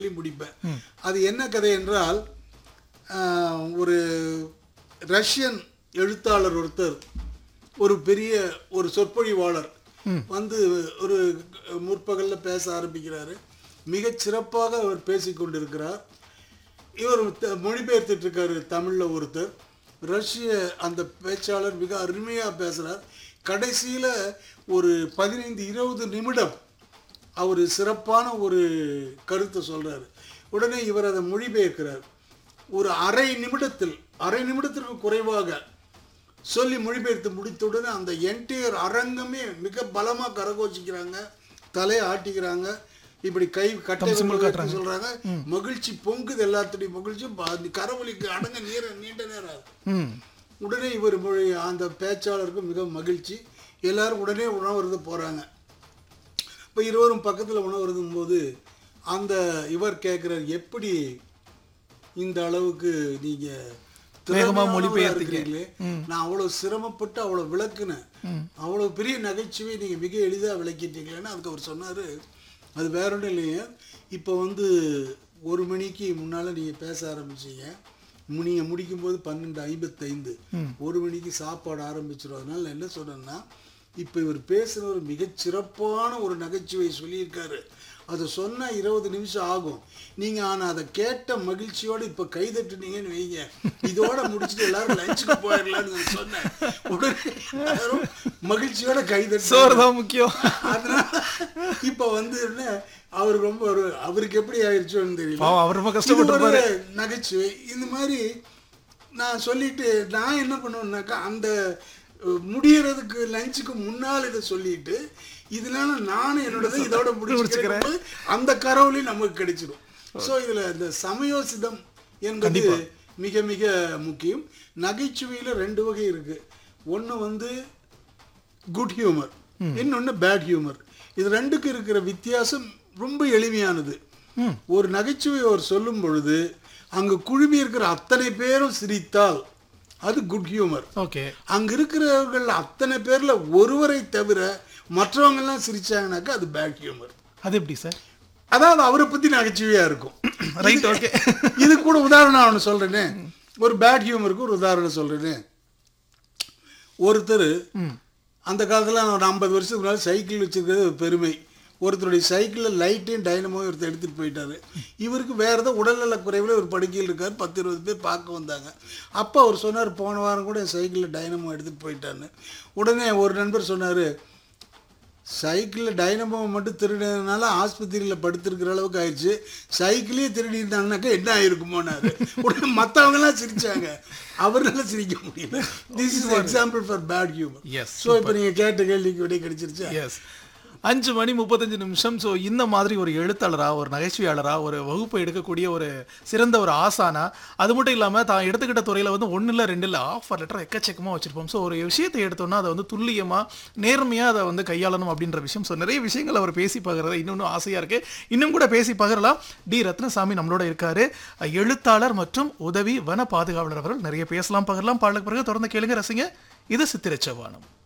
சொல்லி முடிப்பேன் அது என்ன கதை என்றால் ஆஹ், ஒரு ரஷ்யன் எழுத்தாளர் ஒருத்தர் ஒரு பெரிய ஒரு சொற்பொழிவாளர் வந்து ஒரு முற்பகல்ல பேச ஆரம்பிக்கிறாரு மிகச் சிறப்பாக அவர் பேசிக் கொண்டிருக்கிறார் இவர் த- மொழிபெயர்த்துட்டு இருக்காரு தமிழ்ல ஒருத்தர் ரஷ்ய அந்த பேச்சாளர் மிக அருமையா பேசுறார் கடைசியில ஒரு பதினைந்து இருபது நிமிடம் அவர் சிறப்பான ஒரு கருத்தை சொல்றாரு உடனே இவர் அதை மொழிபெயர்க்கிறார் ஒரு அரை நிமிடத்தில் அரை நிமிடத்திற்கு குறைவாக சொல்லி மொழிபெயர்த்து முடித்தவுடனே அந்த என்டையர் அரங்கமே மிக பலமா கரகோச்சிக்கிறாங்க தலையை ஆட்டிக்கிறாங்க இப்படி கை கட்டை விரல் வைத்து சொல்றாங்க மகிழ்ச்சி பொங்குது எல்லாத்துடைய மகிழ்ச்சியும் ப- அந்த கரவொலிக்கு அடங்க நீர நீண்ட நேரம் ஆகுது. ம் உடனே இவர் மொழி அந்த பேச்சாளருக்கு மிக மகிழ்ச்சி எல்லாரும் உடனே உணவருது போறாங்க இப்போ இருவரும் பக்கத்தில் உணவருதும் போது அந்த இவர் கேட்குறார் எப்படி இந்த அளவுக்கு நீங்க வேகமா திறமையானவரா மொழிபெயர்த்தீங்க. இருக்கிறீங்களே நான் அவ்வளவு சிரமப்பட்டு அவ்வளவு விளக்குனேன் அவ்வளவு பெரிய நகைச்சுவை நீங்க மிக எளிதா விளக்கிட்டீங்களேன்னு அதுக்கு அவர் சொன்னாரு அது வேற ஒன்றும் இல்லைங்க இப்போ வந்து ஒரு மணிக்கு முன்னால நீங்க பேச ஆரம்பிச்சீங்க மு- நீங்க முடிக்கும்போது பன்னெண்டு ஐம்பத்தைந்து ஒரு மணிக்கு சாப்பாடு ஆரம்பிச்சிடும் அதனால நான் என்ன சொன்னேன்னா இப்போ இவர் பேசுனவர் மிகச் சிறப்பான ஒரு நகைச்சுவை சொல்லியிருக்காரு அதை சொன்னா இருபது நிமிஷம் ஆகும் நீங்க ஆனா அதை கேட்ட மகிழ்ச்சியோட இப்ப கைதட்டுனீங்கன்னு வைங்க இதோட முடிச்சுட்டு எல்லாரும் லஞ்சுக்கு போயிடலாம்னு நான் சொன்னேன் உடனே எல்லாரும் மகிழ்ச்சியோட கைதட்டு சோறு தான் முக்கியம் அதனால இப்ப வந்து என்ன அவர் ரொம்ப ஒரு அவருக்கு எப்படி ஆயிடுச்சோன்னு தெரியல பாவம், அவர் ரொம்ப இது கஷ்டப்பட்டிருப்பாரு. ஒரு நகைச்சுவை இந்த மாதிரி நான் சொல்லிட்டு நான் என்ன பண்ணுவேன்னாக்கா அந்த அஹ், முடியறதுக்கு லஞ்சுக்கு முன்னால் இதை சொல்லிட்டு இதனால நானும் என்னோட இதோட முடிச்சுக்கிறேன் அந்த கரவுலி நமக்கு கிடைச்சிடும் ஸோ இதுல இந்த சமயோசிதம் என்பது மிக மிக முக்கியம் நகைச்சுவையில ரெண்டு வகை இருக்கு ஒண்ணு வந்து குட் ஹியூமர் இன்னொன்னு பேட் ஹியூமர் இது ரெண்டுக்கு இருக்கிற வித்தியாசம் ரொம்ப எளிமையானது ஒரு நகைச்சுவை அவர் சொல்லும் பொழுது அங்க குழுமி இருக்கிற அத்தனை பேரும் சிரித்தால் அது குட் ஹியூமர் ஓகே அங்க இருக்கிறவர்கள் அத்தனை பேர்ல ஒருவரை தவிர மற்றவங்க எல்லாம் சிரிச்சாங்கனாக்கா அது பேட் ஹியூமர் அது எப்படி சார் அதாவது அவரை பத்தி நகைச்சுவையா இருக்கும் ரைட் ஓகே இது கூட உதாரணம் ஒன்று சொல்றேனே ஒரு பேட் ஹியூமருக்கு ஒரு உதாரணம் சொல்றேனே ஒருத்தர் அந்த காலத்துல ஒரு ஐம்பது வருஷத்துக்கு முன்னாடி சைக்கிள் வச்சிருக்கிறது ஒரு பெருமை ஒருத்தருடைய சைக்கிளில் லைட்டையும் டைனமோ ஒருத்தர் எடுத்துகிட்டு போயிட்டாரு இவருக்கு வேற ஏதோ உடல்நல குறைவில் ஒரு படுக்கையில் இருக்கார் பத்து இருபது பேர் பார்க்க வந்தாங்க அப்போ அவர் சொன்னார் போன வாரம் கூட என் சைக்கிளில் டைனமோ எடுத்துகிட்டு போயிட்டான்னு உடனே ஒரு நண்பர் சொன்னார் சைக்கிளில் டைனமோ மட்டும் திருடினதுனால ஆஸ்பத்திரியில் படுத்திருக்கிற அளவுக்கு ஆயிடுச்சு சைக்கிளே திருடி இருந்தாங்கனாக்கா என்ன ஆயிருக்குமோனாரு உடனே மற்றவங்கலாம் சிரிச்சாங்க அவரால சிரிக்க முடியல this is example for bad humour Yes, so இப்போ நீங்கள் கேட்ட கேள்விக்கு விடை கிடைச்சிருச்சா எஸ் அஞ்சு மணி முப்பத்தஞ்சு நிமிஷம் ஸோ இந்த மாதிரி ஒரு எழுத்தாளரா ஒரு நகைச்சுவையாளரா ஒரு வகுப்பு எடுக்கக்கூடிய ஒரு சிறந்த ஒரு ஆசானா அது மட்டும் இல்லாமல் தான் எடுத்துக்கிட்ட துறையில் வந்து ஒன்றும் இல்லை ரெண்டு இல்லை ஆஃபர் லெட்டர் எக்கச்சக்கமாக வச்சிருப்போம் ஸோ ஒரு விஷயத்தை எடுத்தோம்னா அதை வந்து துல்லியமாக நேர்மையாக அதை வந்து கையாளணும் அப்படின்ற விஷயம் ஸோ நிறைய விஷயங்கள் அவர் பேசி பகிர்றது இன்னொன்றும் ஆசையாக இருக்குது இன்னும் கூட பேசி பகிரலாம் டி ரத்னசாமி நம்மளோட இருக்காரு எழுத்தாளர் மற்றும் உதவி வன பாதுகாவலர் அவர்கள் நிறைய பேசலாம் பகிரலாம் பாடலுக்கு பிறகு தொடர்ந்து கேளுங்க ரசிங்க இது சித்திரச்சவானம்